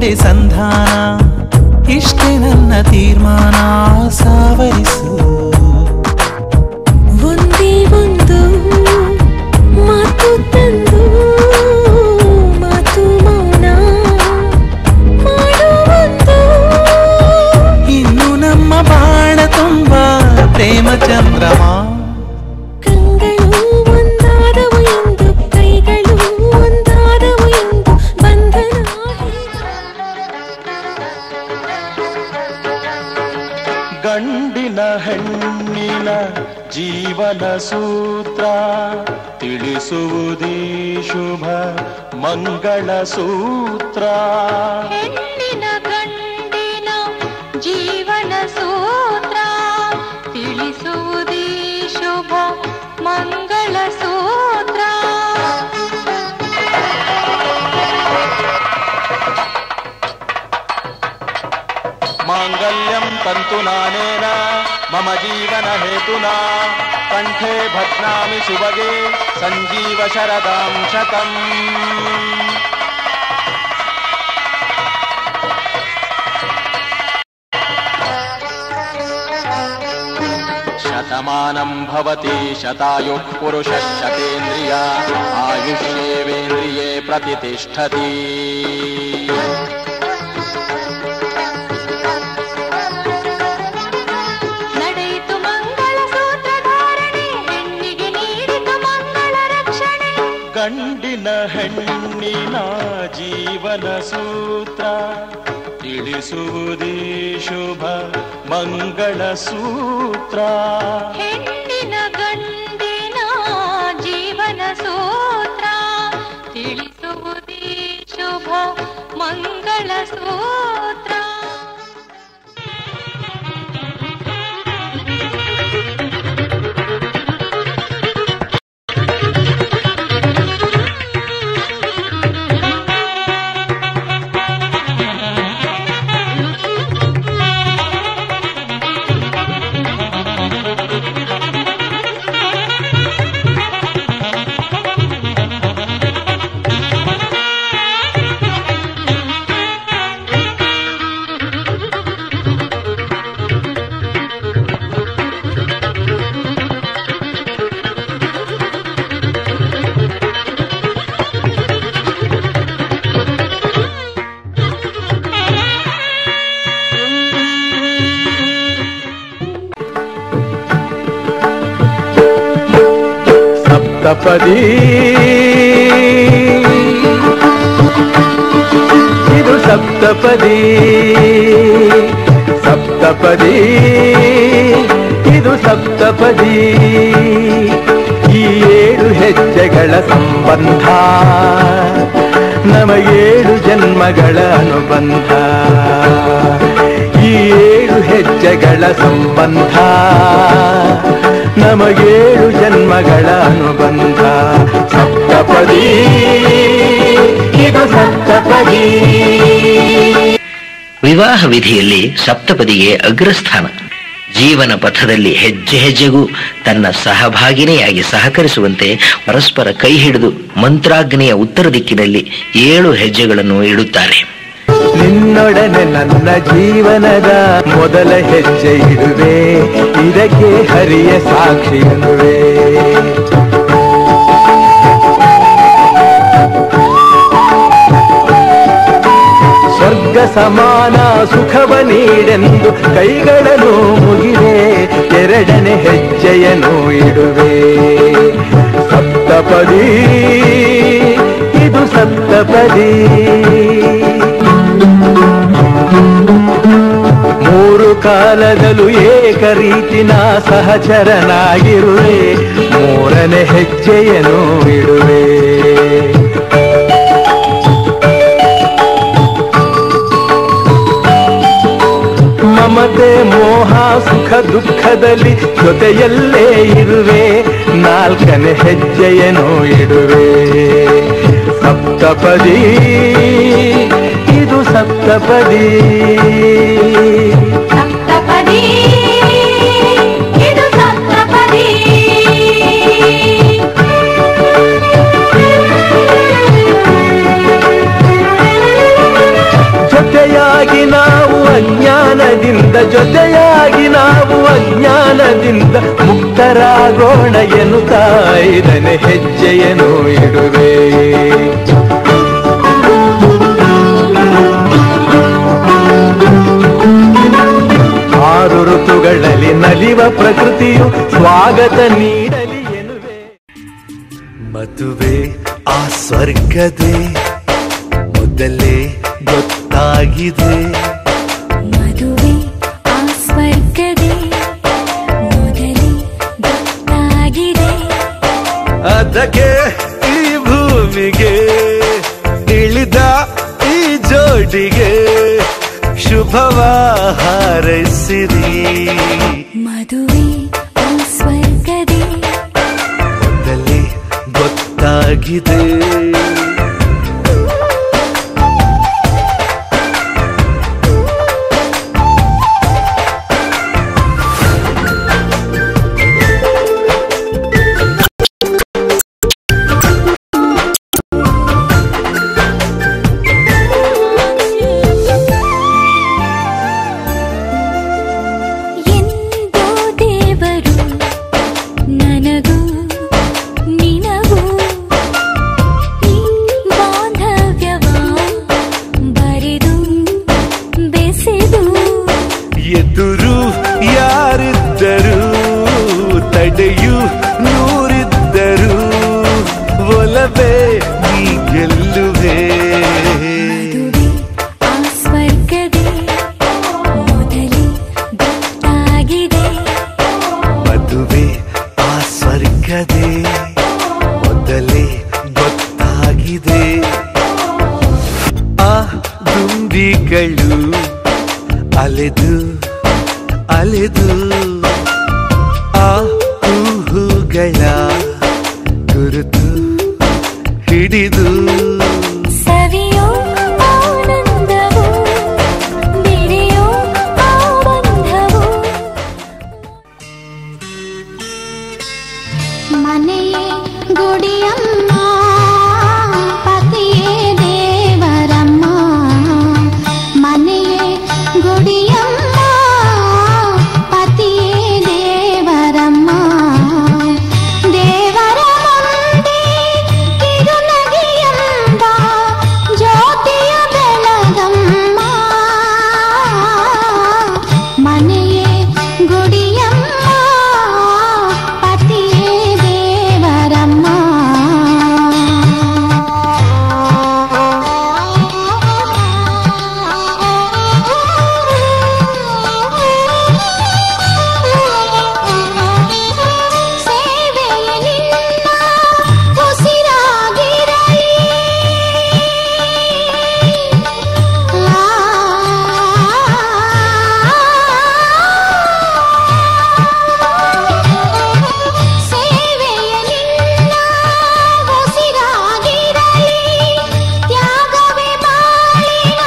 ಒಂದೇ ಸಂಧಾನ ಇಷ್ಟೇ ನನ್ನ ತೀರ್ಮಾನ ಸಾವರಿಸು ಒಂದೇ ಒಂದು ಮಾತು ತಂದು ಮಾತು ಮೌನ ಮಾಡುವಂದು ಇನ್ನು ನಮ್ಮ ಬಾಳ ತುಂಬ ಪ್ರೇಮ ಚಂದ್ರಮ ಕಂಗಳು ಒಂದಾದವು ಎಂದು ಕೈಗಳು ಒಂದಾದವು ಎಂದು ಬಂಧನ ಗಂಡಿನ ಹೆಣ್ಣಿನ ಜೀವನ ಸೂತ್ರ ತಿಳಿಸುವುದೇ ಶುಭ ಮಂಗಳ ಸೂತ್ರ ಹೆಣ್ಣಿನ ಗಂಡಿನ ಜೀವನ ಸೂತ್ರ ತಿಳಿಸುವುದೇ ಶುಭ ಮಂಗಳ ಸೂತ್ರ ಮಾಂಗಲ್ಯಂ ತಂತು ನಾನೇನ ಮಮ ಜೀವನ ಹೇತುನಾ ಕಂಠೆ ಭಗ್ನಾಮಿ ಶುಭಗೆ ಸಂಜೀವ ಶರದಾಂ ಶತಂ ಶತಮಾನಂ ಭವತಿ ಶತಾಯುಃ ಪುರುಷಃ ಶತೇಂದ್ರಿಯ ಆಯುಷ್ಯೇವೇಂದ್ರಿಯೇ ಪ್ರತಿಷ್ಠತಿ ನಡೆಯಿತು ಮಂಗಳ ಸೂತ್ರಧಾರಣೆ ಹೆಣ್ಣಿಗೆ ನೀಡಿತು ಮಂಗಳ ರಕ್ಷಣೆ ಗಂಡಿನ ಹೆಣ್ಣಿನ ಜೀವನ ಸೂತ್ರ ತಿಳಿಸುವುದೇ ಶುಭ ಮಂಗಳ ಸೂತ್ರ ಹೆಣ್ಣಿನ ಗಂಡಿನ ಜೀವನ ಸೂತ್ರ ತಿಳಿಸುವುದೇ ಶುಭ ಮಂಗಳ ಸೂತ್ರ ಸಪ್ತಪದಿ ಇದು ಸಪ್ತಪದಿ ಸಪ್ತಪದಿ ಇದು ಸಪ್ತಪದಿ ಈ ಏಳು ಹೆಜ್ಜೆಗಳ ಸಂಬಂಧ ನಮಗೇಳು ಜನ್ಮಗಳ ಅನುಬಂಧ ಈ ಏಳು ಹೆಜ್ಜೆಗಳ ಸಂಬಂಧ ನಮಗೇಳು ಜನ್ಮಗಳ ಅನುಬಂಧ ಸಪ್ತಪದಿ ಇದು ಸಪ್ತಪದಿ ವಿವಾಹ ವಿಧಿಯಲ್ಲಿ ಸಪ್ತಪದಿಗೆ ಅಗ್ರಸ್ಥಾನ ಜೀವನ ಪಥದಲ್ಲಿ ಹೆಜ್ಜೆ ಹೆಜ್ಜೆಗೂ ತನ್ನ ಸಹಭಾಗಿನಿಯಾಗಿ ಸಹಕರಿಸುವಂತೆ ಪರಸ್ಪರ ಕೈ ಹಿಡಿದು ಮಂತ್ರಾಗ್ನಿಯ ಉತ್ತರ ದಿಕ್ಕಿನಲ್ಲಿ ಏಳು ಹೆಜ್ಜೆಗಳನ್ನು ಇಡುತ್ತಾರೆ ನಿನ್ನೊಡನೆ ನನ್ನ ಜೀವನದ ಮೊದಲ ಹೆಜ್ಜೆ ಇಡುವೆ ಇದಕ್ಕೆ ಹರಿಯ ಸಾಕ್ಷಿ ಎನ್ನುವೆ ಸ್ವರ್ಗ ಸಮಾನ ಸುಖವ ನೀಡೆಂದು ಕೈಗಳನ್ನು ಮುಗಿವೆ ಎರಡನೇ ಹೆಜ್ಜೆಯನ್ನು ಇಡುವೆ ಸಪ್ತಪದಿ ಇದು ಸಪ್ತಪದಿ ಮೂರು ಕಾಲದಲ್ಲೂ ಏಕ ರೀತಿನ ಸಹಚರನಾಗಿರುವೆ ಮೂರನೇ ಹೆಜ್ಜೆಯನ್ನು ಇಡುವೆ ಮಮತೆ ಮೋಹ ಸುಖ ದುಃಖದಲ್ಲಿ ಜೊತೆಯಲ್ಲೇ ಇರುವೆ ನಾಲ್ಕನೇ ಹೆಜ್ಜೆಯನ್ನು ಇಡುವೆ ಸಪ್ತಪದಿ ಇದು ಸಪ್ತಪದಿ ಸಪ್ತಪದಿ ಇದು ಸಪ್ತಪದಿ ಜೊತೆಯಾಗಿ ನಾವು ಅಜ್ಞಾನದಿಂದ ಮುಕ್ತರಾಗೋಣ ಎನ್ನುತ್ತಾ ಇದನೆ ಹೆಜ್ಜೆಯನ್ನು ಇಡುವೆ ಆರು ಋತುಗಳಲ್ಲಿ ನಲಿವ ಪ್ರಕೃತಿಯು ಸ್ವಾಗತ ನೀಡಲಿ ಎನ್ನುವೆ ಮದುವೆ ಆ ಸ್ವರ್ಗದೇ ಮೊದಲೇ ಗೊತ್ತಾಗಿದೆ ಮದುವೆ ಆ ಸ್ವರ್ಗದೇ ಮೊದಲೇ ಗೊತ್ತಾಗಿದೆ ಅದಕ್ಕೆ ಈ ಭೂಮಿಗೆ ಇಳಿದ ಈ ಜೋಡಿಗೆ ಶುಭವ ಹಾರೈಸಿರಿ ಮದುವೆ ಆ ಸ್ವರ್ಗದೇ ಮೊದಲೇ ಗೊತ್ತಾಗಿದೆ ಎಂದೋ ದೇವರು ನನಗೂ ನಿನಗೂ ಈ ಬಾಂಧವ್ಯವ ಬರೆದು ಬೆಸೆದು ಎದುರು ಯಾರಿದ್ದರು ತಡೆಯು ನೂರಿದ್ದರು ಒಲವೇ ನೀ ಗೆಲ್ಲುವೆ ಮದುವೆ ಆ ಸ್ವರ್ಗದೇ ಮೊದಲೇ ಗೊತ್ತಾಗಿದೆ ಮದುವೆ ಆ ಸ್ವರ್ಗದೇ ಮೊದಲೇ ಗೊತ್ತಾಗಿದೆ ಆ ದುಂಬಿಗಳು ಅಲೆದು ಅಲೆದು ಆ ಹೂಹುಗಳ ಗುರುತು ಹಿಡಿದು ಸವಿಯೋ ಆನಂದವು ಬಿಡಿಯೋ ಆ ಬಂಧವು ಮನೆಯೇ ಗುಡಿಯಮ್ಮ ಪತಿಯೇ ದೇವರಮ್ಮ ಮನೆಯೇ ಗುಡಿಯಮ್ಮ ಪತಿಯೇ ದೇವರಮ್ಮ ದೇವರ ಮುಂದೆ ಕಿರುನಗೆಯಂಬ ಜ್ಯೋತಿಯ ಬೆಳಗಮ್ಮ ಮನೆಯೇ ಗುಡಿಯಮ್ಮ ಪತಿಯೇ ದೇವರಮ್ಮ ಸೇವೆಯ ನಿನ್ನ ಉಸಿರಾಗಿರಲಿ ಸೇವೆಯ ನಿನ್ನ ಉಸಿರಾಗಿರಲಿ ತ್ಯಾಗವೇ ಬಾಳಿನ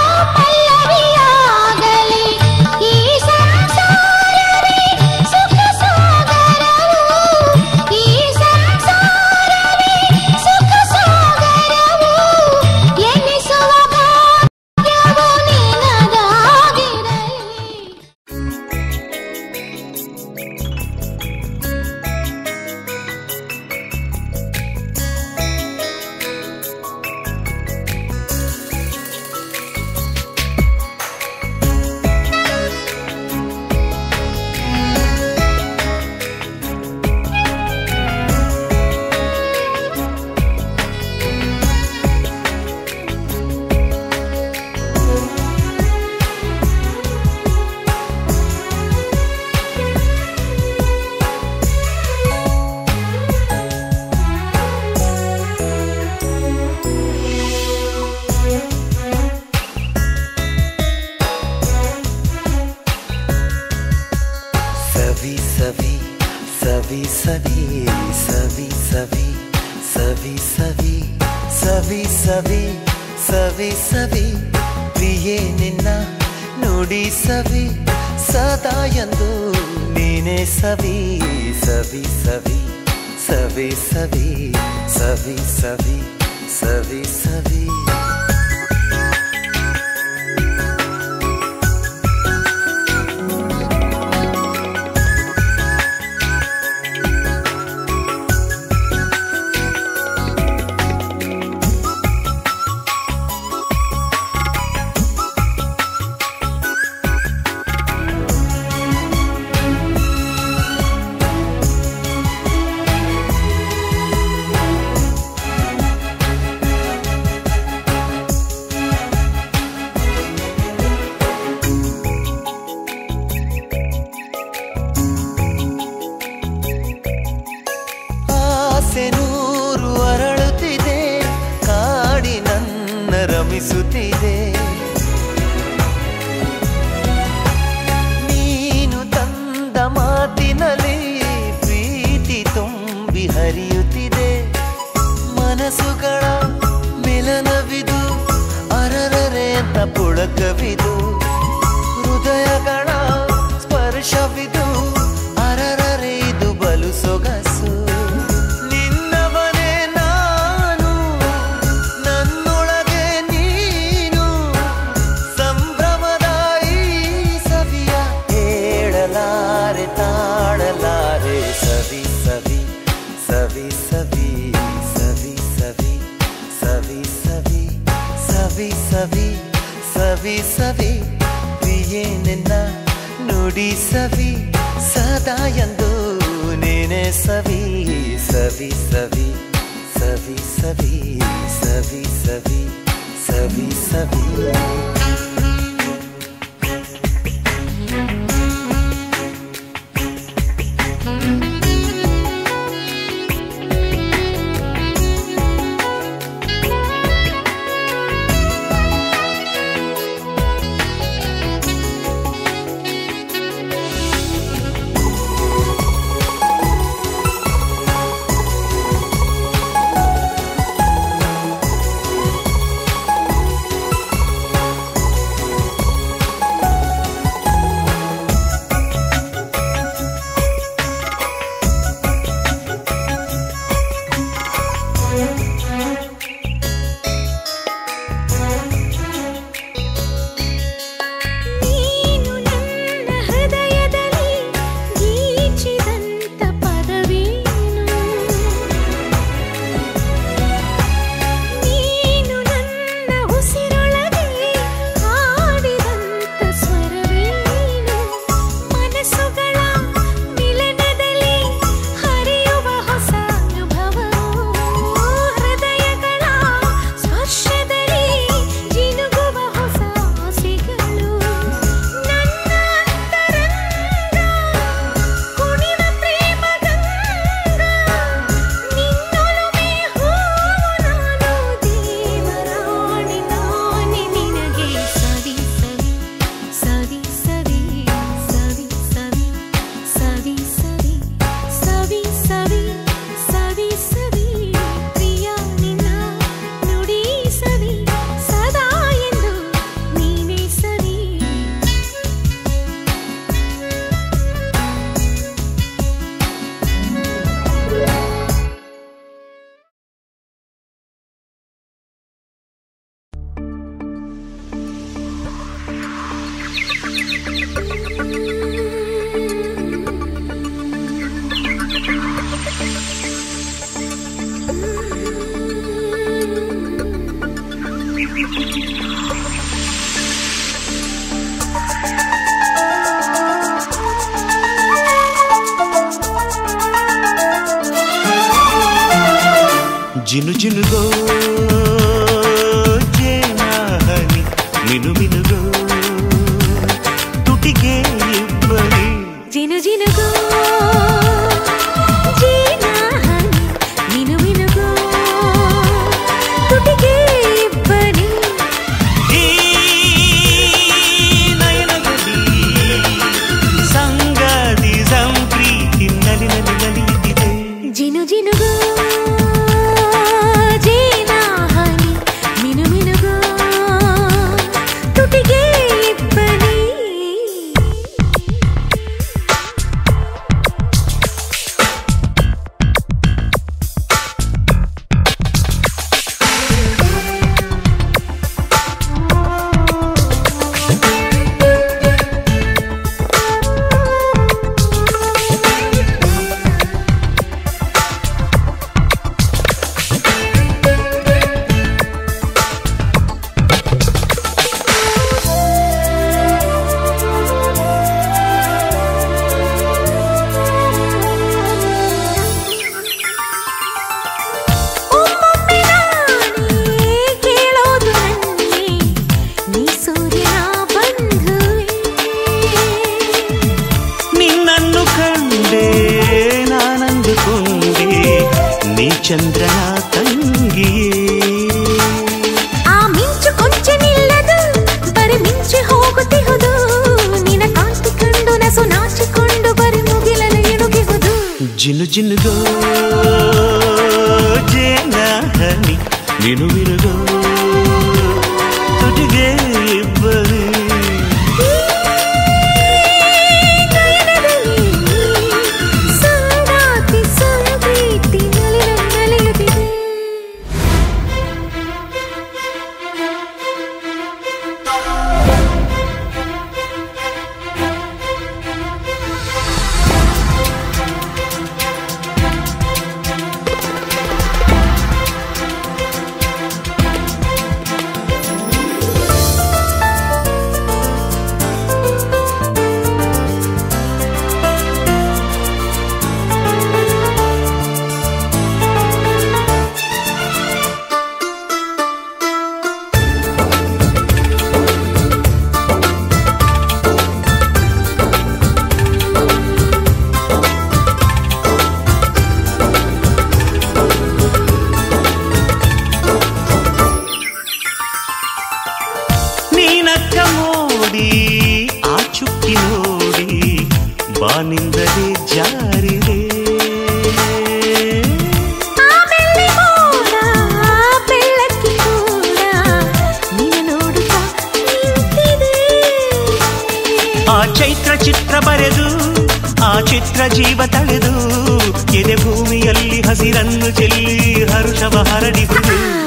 ಪಲ್ಲವಿಯಾಗಲಿ ಈ ಸಂಸಾರವೇ ಸುಖ ಸಾಗರವು ಈ ಸಂಸಾರವೇ ಸುಖ ಸಾಗರವು ಎನಿಸುವ ಭಾಗ್ಯವು ನಿನಗಾಗಿರಲಿ ಸವಿ ಸವಿ ಸವಿ ಸವಿ ಸವಿ ಸವಿ ಸವಿ ಸವಿ ಸವಿ ಸವಿ ಸವಿ ಸವಿ ಪ್ರಿಯೇ ನಿನ್ನ ನುಡಿ ಸವಿ ಸದಾ ಎಂದು ನೀನೇ ಸವಿ ಸವಿ ಸವಿ ಸವಿ ಸವಿ ಸವಿ ಸವಿ ಸವಿ ಸವಿ ರಮಿಸುತ್ತಿದೆ ನೀನು ತಂದ ಮಾತಿನಲ್ಲಿ ಪ್ರೀತಿ ತುಂಬಿ ಹರಿಯುತ್ತಿದೆ ಮನಸ್ಸುಗಳ ಮಿಲನವಿದು ಅರರರೆ ಅಂತ ಪುಳಕವಿದು ಹೃದಯಗಳ ಸ್ಪರ್ಶವಿದು ಅರರರೆ ಇದು ಬಲು ಸೊಗಸು ನಿನ್ನವನೇ ನಾನು ನನ್ನೊಳಗೆ ನೀನು ಸಂಭ್ರಮದ ಈ ಸವಿಯ ಹೇಳಲಾರೆ ತಾಳಲಾರೆ ಸವಿ ಸವಿ ಸವಿ ಸವಿ ಸವಿ ಸವಿ ಸವಿ ಸವಿ ಸವಿ ಸವಿ ಸವಿ ಸವಿ ಪ್ರಿಯೇ ನಿನ್ನ ನುಡಿ ಸವಿ ಸದಾ ಎಂದು ನೀನೆ ಸವಿ ಸವಿ ಸವಿ ಸವಿ ಸವಿ ಸವಿ ಸವಿ ಸವಿ ಸವಿ ನೀನು ನನ್ನ ಹೃದಯದಲ್ಲಿ ಗೀಚಿದಂತ ಪದವೇನು ನೀನು ನನ್ನ ಉಸಿರೊಳಗೆ ಹಾಡಿದಂತ ಸ್ವರವೇನು ಮನಸ್ಸುಗಳ ಮಿಲನದಲ್ಲಿ ಹರಿಯುವ ಹೊಸ ಅನುಭವವು ಹೃದಯಗಳ ಸ್ಪರ್ಶದಲ್ಲಿ ಜಿನುಗುವ ಹೊಸ ಆಸೆಗಳು ನನ್ನ ಅಂತರಂಗ ಕುಣಿವ ಪ್ರೇಮಗಂಗ ನಿನ್ನೊಲುಮೆ ಹೂವು ನಾನು ದೇವರಾಣಿ ನಾನೇ ನಿನಗೆ ಸವಿ ಸವಿ ಸವಿ ಸವಿ ಸವಿ ಸವಿ ಸವಿ ಸವಿ ಸವಿ ಸವಿ ಸವಿ ಪ್ರಿಯ ನಿನ್ನ ನುಡಿ ಸವಿ ಸದಾ ಎಂದು ನೀನೇ ಸವಿ ಜಿನು ಜಿನುಗೋ ಜೇನಾಹನಿ ಮಿನು ಮಿನುಗೋ ತುಟಿಗೆ ಇಬ್ಬರಿ ಜಿನು ಜಿನುಗೋ ಜೀನಾಹನಿ ಮಿನು ಮಿನುಗೋ ತುಟಿಗೆ ಇಬ್ಬನಿ ಈ ನಯನದಲ್ಲಿ ಸಂಗಾದಿ ಸಂಪ್ರೀತಿ ನಲಿ ನಲಿ ನಲಿಯುತ್ತಿದೆ ಜಿನು ಜಿನುಗೋ ಜೀನಾಹನಿ ಮಿನು ಮಿನುಗೋ ತುಟಿಗೆ ಜಿನುಗೋ ಜೇನ ಹನಿ ಮಿನು ಮಿನುಗೋ ತುಟಿಗೆ ಇಬ್ಬರು ಸಂಗಾತಿ ಸಂಪ್ರೀತಿ ನಲಿನ ನಲಿಯುತ್ತಿದೆ ನೀನಕ್ಕ ಮೋಡಿ ಆ ಚುಕ್ಕಿ ನೋಡಿ ಬಾನಿಂದಲೇ ಜಾರಿದೆ ಆಮೇಲೆ ಮೋಡ ಬೆಳಕಿ ಕೂಡ ನಿನ್ನ ನೋಡುತ್ತಾ ನಿಂತಿದೆ ಆ ಚೈತ್ರ ಚಿತ್ರ ಬರೆದು ಆ ಚಿತ್ರ ಜೀವ ತಳೆದು ಎದೆ ಭೂಮಿಯಲ್ಲಿ ಹಸಿರನ್ನು ಚೆಲ್ಲಿ ಹರುಷವ ಹರಡಿಹುದು